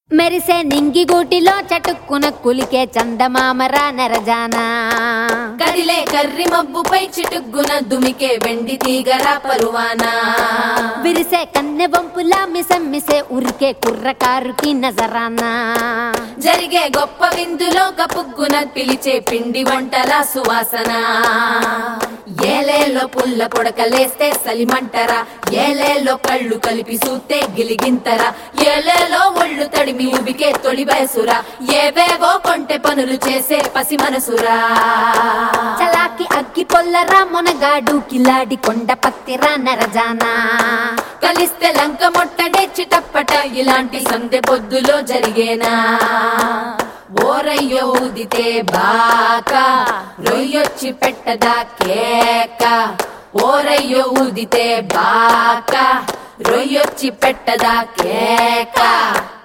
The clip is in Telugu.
మెరిసే నింగిగూటిలో చటుక్కున కులికే చందమామరా నెరజానా కదిలే కర్రి మబ్బుపై చిటుగ్గున దుమికే వెండి తీగరా పరువానా విరిసే కన్నె వంపులా మిసమ్మిసే ఉరికే కుర్రకారుకి నజరానా జరిగే గొప్ప విందులో కపుగ్గున పిలిచే పిండి వంటల సువాసన ఏలేలో పుల్ల పొడకలేస్తే సలిమంటరా ఏలేలో కళ్ళు కలిపి సూతే గిలిగింతరా ఏలేలో ఒళ్ళు తడిమి ఉబికే తొలి వయసురా ఏవేవో కొంటె పనులు చేసే పసి మనసురా చలాకి అగ్గి పొల్లరా మొనగాడు కిలాడి కొండ పత్తిరా నెరజానా కలిస్తే లంక మొట్టడే చిటప్పట ఇలాంటి సందె పొద్దులో జరిగేనా ఓరయ్యో ఊదితే బాక రొయ్యొచ్చి పెట్టదా కేక ఓరయ్యో ఊదితే బాక రొయ్యొచ్చి పెట్టదా కేక